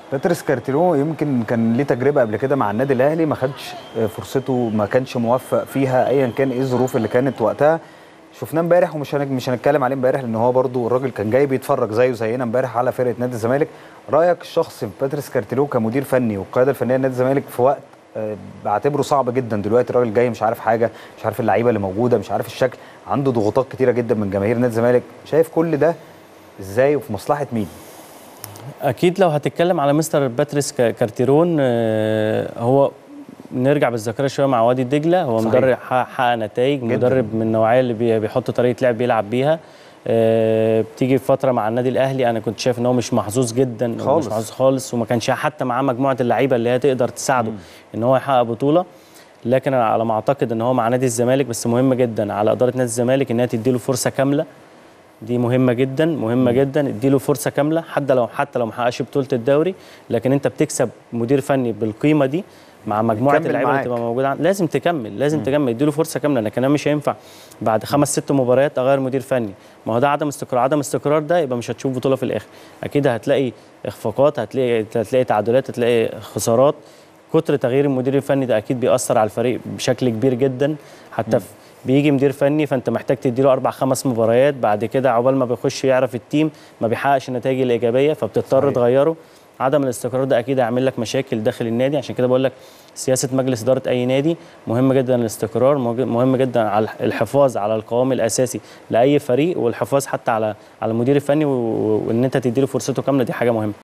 باتريس كارتيرو يمكن كان ليه تجربه قبل كده مع النادي الاهلي ما خدش فرصته ما كانش موفق فيها ايا كان ايه الظروف اللي كانت وقتها شفناه امبارح ومش هنك مش هنتكلم عليه امبارح لان هو برضو الراجل كان جاي بيتفرج زيه زينا امبارح على فرقه نادي الزمالك رايك الشخصي في باتريس كارتيرو كمدير فني والقياده الفنيه لنادي الزمالك في وقت آه، بعتبره صعب جدا دلوقتي الراجل جاي مش عارف حاجه مش عارف اللعيبه اللي موجوده مش عارف الشكل عنده ضغوطات كتيره جدا من جماهير نادي الزمالك شايف كل ده ازاي وفي مصلحه مين اكيد لو هتتكلم على مستر باتريس كا- كارتيرون آه، هو نرجع بالذاكره شويه مع وادي دجله هو صحيح. مدرب حقق حقق نتائج جداً. مدرب من النوعيه اللي بي- بيحط طريقه لعب بيلعب بيها آه، بتيجي في فتره مع النادي الاهلي انا كنت شايف ان هو مش محظوظ جدا أو خالص. مش محظوظ خالص وما كانش حتى معاه مجموعه اللعيبه اللي هي تقدر تساعده ان هو يحقق بطوله لكن أنا على ما اعتقد ان هو مع نادي الزمالك بس مهم جدا على اداره نادي الزمالك انها تديله فرصه كامله دي مهمه جدا مهمه جدا اديله فرصه كامله حتى لو حتى لو ما حققش بطوله الدوري لكن انت بتكسب مدير فني بالقيمه دي مع مجموعه يكمل اللعيبه اللي معاك. تبقى موجوده عن- لازم تكمل لازم تكمل اديله فرصه كامله لكن انا مش هينفع بعد خمس ست مباريات اغير مدير فني ما هو ده عدم استقرار عدم استقرار ده يبقى مش هتشوف بطوله في الاخر اكيد هتلاقي اخفاقات هتلاقي هتلاقي تعادلات هتلاقي خسارات كتر تغيير المدير الفني ده اكيد بيأثر على الفريق بشكل كبير جدا حتى في بيجي مدير فني فانت محتاج تديله اربع خمس مباريات بعد كده عقبال ما بيخش يعرف التيم ما بيحققش النتائج الايجابيه فبتضطر صحيح. تغيره عدم الاستقرار ده اكيد هيعمل لك مشاكل داخل النادي عشان كده بقول لك سياسه مجلس اداره اي نادي مهم جدا الاستقرار مج- مهم جدا على الحفاظ على القوام الاساسي لاي فريق والحفاظ حتى على على المدير الفني و- و- وان انت تديله فرصته كامله دي حاجه مهمه